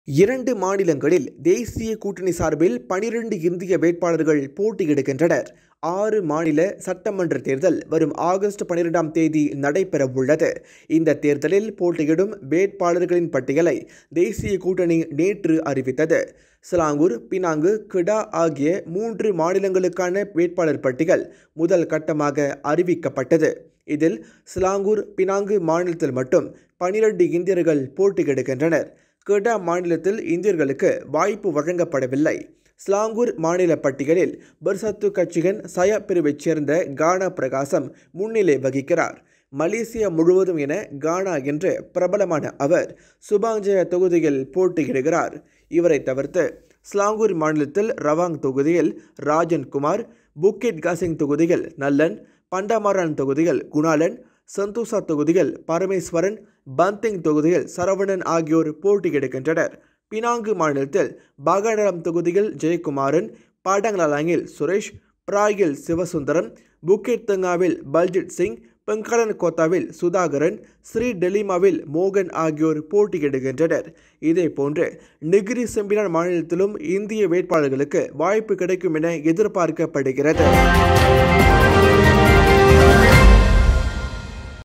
இரண்டு மாநிலங்களில் தேசிய கூட்டணி சார்பில் பனிரெண்டு இந்திய வேட்பாளர்கள் போட்டியிடுகின்றனர் ஆறு மாநில சட்டமன்ற தேர்தல் வரும் ஆகஸ்ட் பனிரெண்டாம் தேதி நடைபெறவுள்ளது இந்த தேர்தலில் போட்டியிடும் வேட்பாளர்களின் பட்டியலை தேசிய கூட்டணி நேற்று அறிவித்தது சிலாங்கூர் பினாங்கு கிடா ஆகிய மூன்று மாநிலங்களுக்கான வேட்பாளர் பட்டியல் முதல் கட்டமாக அறிவிக்கப்பட்டது இதில் சிலாங்கூர் பினாங்கு மாநிலத்தில் மட்டும் பனிரெண்டு இந்தியர்கள் போட்டியிடுகின்றனர் கெடா மாநிலத்தில் இந்தியர்களுக்கு வாய்ப்பு வழங்கப்படவில்லை ஸ்லாங்கூர் மாநில பட்டியலில் பர்சத்து கட்சியின் சய பிரிவைச் சேர்ந்த கானா பிரகாசம் முன்னிலை வகிக்கிறார் மலேசியா முழுவதும் என கானா என்று பிரபலமான அவர் சுபாஞ்சய தொகுதியில் போட்டியிடுகிறார் இவரை தவிர்த்து ஸ்லாங்கூர் மாநிலத்தில் ரவாங் தொகுதியில் ராஜன் குமார் புக்கிட் காசிங் தொகுதியில் நல்லன் பண்டமாரான் தொகுதியில் குணாலன் சந்தோஷா தொகுதியில் பரமேஸ்வரன் பந்திங் தொகுதியில் சரவணன் ஆகியோர் போட்டியிடுகின்றனர் பினாங்கு மாநிலத்தில் பாகாடலம் தொகுதியில் ஜெயக்குமாரன் பாடங்கலாங்கில் சுரேஷ் பிராயில் சிவசுந்தரம் புக்கெட் தங்காவில் பல்ஜித் சிங் பெங்கலன் கோத்தாவில் சுதாகரன் ஸ்ரீ டெலிமாவில் மோகன் ஆகியோர் போட்டியிடுகின்றனர் இதேபோன்று நெகிரி செம்பினான் மாநிலத்திலும் இந்திய வேட்பாளர்களுக்கு வாய்ப்பு கிடைக்கும் என எதிர்பார்க்கப்படுகிறது